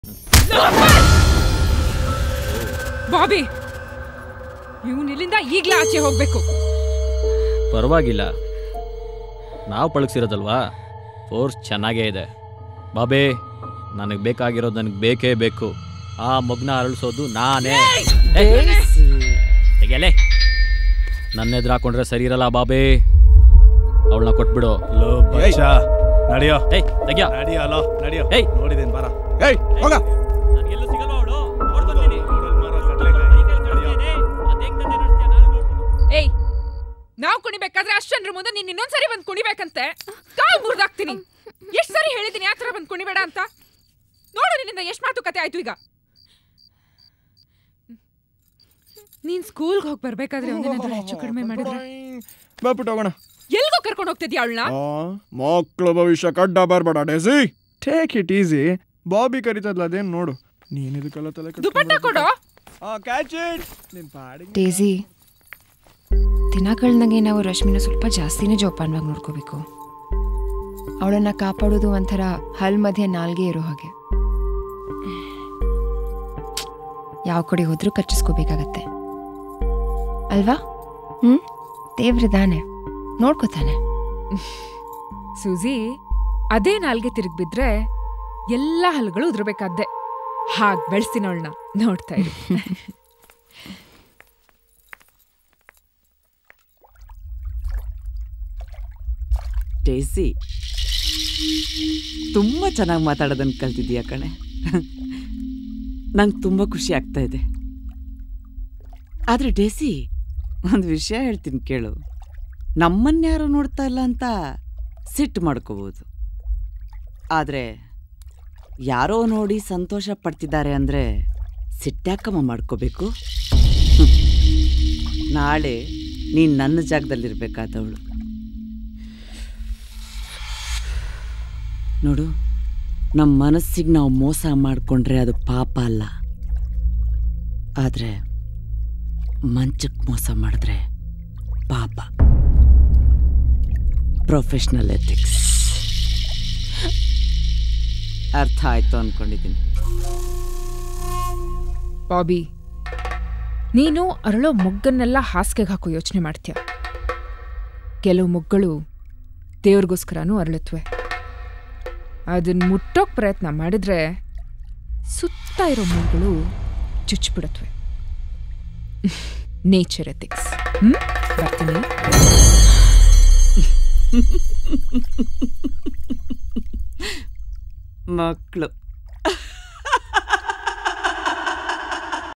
ಬಾಬಿ ಇವನ್ ಇಲ್ಲಿಂದ ಈಗ್ಲೇ ಆಚೆ ಹೋಗ್ಬೇಕು ಪರವಾಗಿಲ್ಲ ನಾವು ಪಳಗ್ಸಿರೋದಲ್ವಾ ಫೋರ್ಸ್ ಚೆನ್ನಾಗೇ ಇದೆ ಬಾಬೇ ನನಗೆ ಬೇಕಾಗಿರೋದು ನನಗೆ ಬೇಕೇ ಬೇಕು ಆ ಮಗ್ನ ಅರಳಿಸೋದು ನಾನೇ ತೆಗೆಯಲೇ ನನ್ನ ಎದುರು ಹಾಕೊಂಡ್ರೆ ಸರಿ ಇರಲ್ಲ ಬಾಬೇ ಅವಳನ್ನ ಕೊಟ್ಬಿಡು ಲೋ ಬಚ್ಚ ನಡಿಯೋ ಏಯ್ ತೆಗಿಯ ನಡಿಯೋ ಲೋ ನಡಿಯೋ ಏಯ್. ನೋಡಿದೇನ್ ಬಾರ ಏಯ್ ಹೋಗ ನನಗೆಲ್ಲೂ ಸಿಗಲ್ವಾ ಅವಳು ಏಯ್ ನಾವ್ ಕುಣಿಬೇಕಾದ್ರೆ ಅಷ್ಟನ್ರ ಮುಂದೆ ನೀನ್ ಇನ್ನೊಂದ್ಸರಿ ಬಂದ್ ಕುಣಿಬೇಕಂತೆ ಕಾಲ್ ಮುರ್ದಾಕ್ತೀನಿ ಎಷ್ಟ್ ಸರಿ ಹೇಳಿದೀನಿ ಆ ತರ ಬಂದ್ ಕುಣಿಬೇಡ ಅಂತ ನೋಡು ನಿನ್ನಿಂದ ಎಷ್ಟ್ ಮಾತುಕತೆ ಆಯ್ತು ಈಗ ನೀನ್ ಸ್ಕೂಲ್ಗೆ ಹೋಗಿ ಬರ್ಬೇಕಾದ್ರೆ ಒಂದೇನಾದ್ರೂ ಹೆಚ್ಚು ಕಡಿಮೆ ಮಾಡಿದ್ರೆ ಬಾಬಿಟ್ಟು ಹೋಗೋಣ ಎಲ್ಗೋ ಕರ್ಕೊಂಡು ಹೋಗ್ತಿದ್ಯಾ ಅವಳನ್ನ ಮಕ್ಕಳ ಭವಿಷ್ಯ ಕಡ್ಡ ಬರ್ಬೇಡ Daisy take it easy Bobby ಕರಿತದ್ಲ ಅದೇನ್ ನೋಡು ನೀನ್ ಇದಕ್ಕೆಲ್ಲ ತಲೆ ದುಪಟ್ಟ ಕೊಡು ಕ್ಯಾಚ್ ಇಟ್ ನಿನ್ ಪಾಡಿ ಡೇಸಿ ದಿನ ಕಳ್ದಂಗೆ ನಾವು ರಶ್ಮಿನ ಸ್ವಲ್ಪ ಜಾಸ್ತಿನೇ ಜೋಪಾನವಾಗಿ ನೋಡ್ಕೋಬೇಕು ಅವಳನ್ನ ಕಾಪಾಡೋದು ಒಂಥರ ಹಲ್ ಮಧ್ಯೆ ನಾಲ್ಗೆ ಇರೋ ಹಾಗೆ ಯಾವ ಕಡೆ ಹೋದ್ರೂ ಕಚ್ಚಿಸ್ಕೋಬೇಕಾಗತ್ತೆ ಅಲ್ವಾ ಹ್ಮ್ ದೇವ್ರಿದಾನೆ ನೋಡ್ಕೋತಾನೆ ಸೂಜಿ ಅದೇ ನಾಲ್ಗೆ ತಿರುಗ್ ಬಿದ್ರೆ ಎಲ್ಲ ಹಲ್ಗಳು ಉದ್ರಬೇಕಾದ್ದೆ ಹಾಗ್ ಬೆಳೆಸ್ತೀನಿ ಅವಳನ್ನ ನೋಡ್ತಾ ಇರು ಡೇಸಿ ತುಂಬ ಚೆನ್ನಾಗಿ ಮಾತಾಡೋದನ್ನು ಕಲ್ತಿದ್ದೀಯ ಕಣೆ ನಂಗೆ ತುಂಬ ಖುಷಿ ಆಗ್ತಾ ಇದೆ ಆದರೆ ಡೇಸಿ ಒಂದು ವಿಷಯ ಹೇಳ್ತೀನಿ ಕೇಳು ನಮ್ಮನ್ಯಾರು ನೋಡ್ತಾ ಇಲ್ಲ ಅಂತ ಸಿಟ್ಟು ಮಾಡ್ಕೋಬೋದು ಆದರೆ ಯಾರೋ ನೋಡಿ ಸಂತೋಷ ಪಡ್ತಿದ್ದಾರೆ ಅಂದರೆ ಸಿಟ್ಟ್ಯಾಕಮ್ಮ ಮಾಡ್ಕೋಬೇಕು ಹ್ಮ್. ನಾಳೆ ನೀನು ನನ್ನ ಜಾಗದಲ್ಲಿರ್ಬೇಕಾದವಳು ನೋಡು ನಮ್ಮ ಮನಸ್ಸಿಗೆ ನಾವು ಮೋಸ ಮಾಡಿಕೊಂಡ್ರೆ ಅದು ಪಾಪ ಅಲ್ಲ ಆದರೆ ಮಂಚಕ್ಕೆ ಮೋಸ ಮಾಡಿದ್ರೆ ಪಾಪ ಪ್ರೊಫೆಷ್ನಲ್ ಎಥಿಕ್ಸ್ ಅರ್ಥ ಆಯ್ತು ಅನ್ಕೊಂಡಿದ್ದೀನಿ ಬಾಬಿ ನೀನು ಅರಳೋ ಮೊಗ್ಗನ್ನೆಲ್ಲ ಹಾಸಿಗೆಗೆ ಹಾಕೋ ಯೋಚನೆ ಮಾಡ್ತೀಯ ಕೆಲವು ಮೊಗ್ಗಳು ದೇವ್ರಿಗೋಸ್ಕರನೂ ಅರಳುತ್ತವೆ ಅದನ್ನ ಮುಟ್ಟೋಕ್ ಪ್ರಯತ್ನ ಮಾಡಿದ್ರೆ ಸುತ್ತ ಇರೋ ಮೊಗ್ಗಳು ಚುಚ್ಚಿಬಿಡತ್ವೆ ನೇಚರ್ ಎಥಿಕ್ಸ್ ಹ್ಮ್ ಬರ್ತೀನಿ ಮಕ್ಕಳು